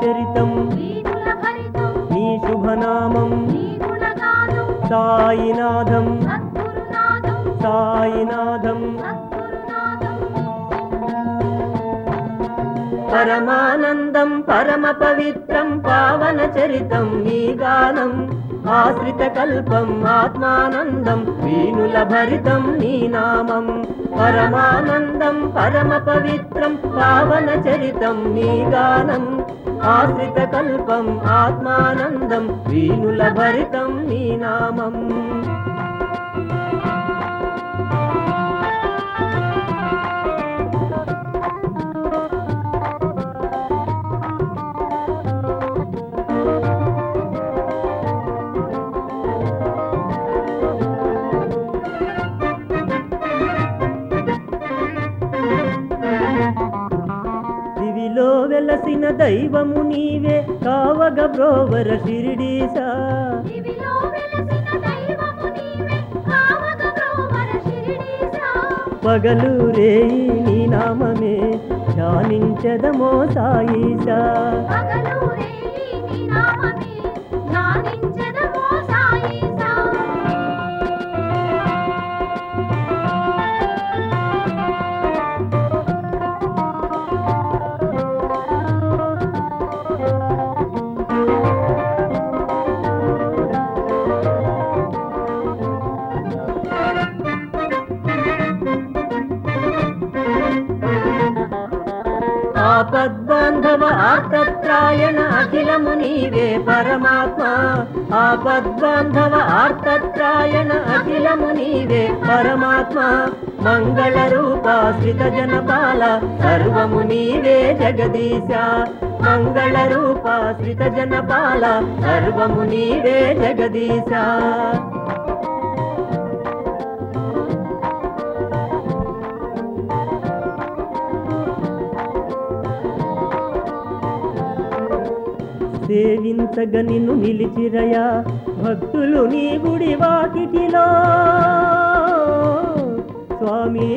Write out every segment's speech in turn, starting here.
చరితం వీణుల భరితం నీ శుభనామం నీ గుణగానం సాయినాథం సద్గురునాథం సాయినాథం సద్గురునాథం పరమానందం పరమ పవిత్రం పావన చరితం నీ గానం ఆశ్రిత కల్పం ఆత్మానందం వీణుల భరితం నీ నామం పరమానందం పరమ పవిత్రం పావన చరితం నీ గానం ఆశ్రిత కల్పం ఆత్మానందం వీణుల భరితం నీ నామం దివిలో వెలసిన దైవము నీవే కావగ బ్రోవర షిరిడీసా దివిలో వెలసిన దైవము నీవే కావగ బ్రోవర శిరిడీసా పగలు రేయి నీ నామమే ధ్యానించదమో సాయిసా పగలు రేయి నీ నామమే ధ్యానించెదమో సాయిసా ఆపద్బాంధవ ఆర్తత్రాయణ అఖిలము నీవే పరమాత్మ ఆపద్బాంధవ ఆర్తత్రాయణ అఖిలము నీవే పరమాత్మ మంగళ రూపాశ్రిత జనపాల సర్వము నీవే జగదీశ మంగళ రూపాశ్రిత జనపాల సర్వము నీవే జగదీశ సేవించగ నిన్ను నిలిచిరయా భక్తులు నీ గుడి వాకిటిలో స్వామి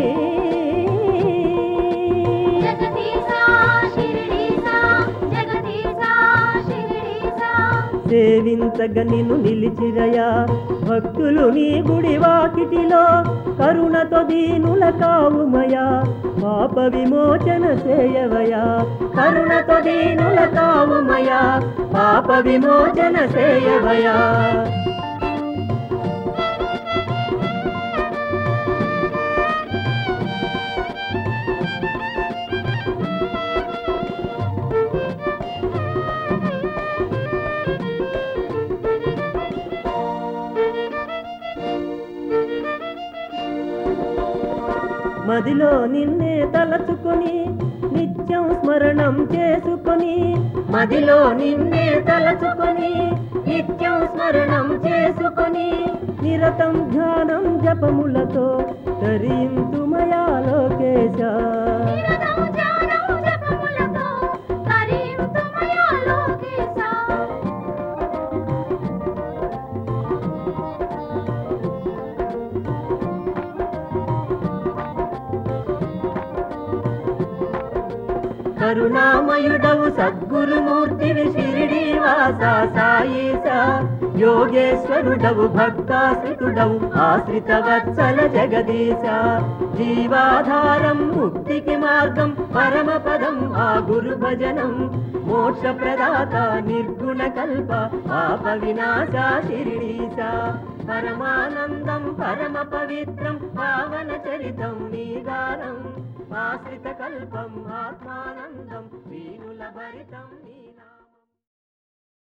జగదీశా శిరిడీశా జగదీశా శిరిడీశా సేవించగ నిన్ను నిలిచిరయా భక్తులు నీ గుడి వాకిటిలో కరుణతో దీనుల కావుమయా పాప విమోచన చేయవయా కరుణతో దీనుల కావుమయా పాప విమోచన చేయవయా మదిలో నిన్నే తలచుకొని నిత్యం స్మరణం చేసుకొని మదిలో నిన్నే తలచుకొని నిత్యం స్మరణం చేసుకొని నిరతం ధ్యానం జపములతో తరింతుమయా లోకేశ నిరతం ధ్యానం జపములతో తరింతుమయా లోకేశా కరుణామయుడవు సద్గురుమూర్తివి షిరిడి వాస సాయిస యోగేశ్వరుడవు భక్తాశ్రితుడవు ఆశ్రిత వత్సల జగదీశ జీవాధారం ముక్తికి మార్గం పరమ పదం ఆ గురు భజనం మోక్ష ప్రదాత నిర్గుణ కల్ప పాప వినాశ షిరిడీశ పరమానందం పరమ పవిత్రం పావన చరితం నీ గానం ఆశ్రిత కల్పం ఆత్మానందం వీణుల భరితం నీ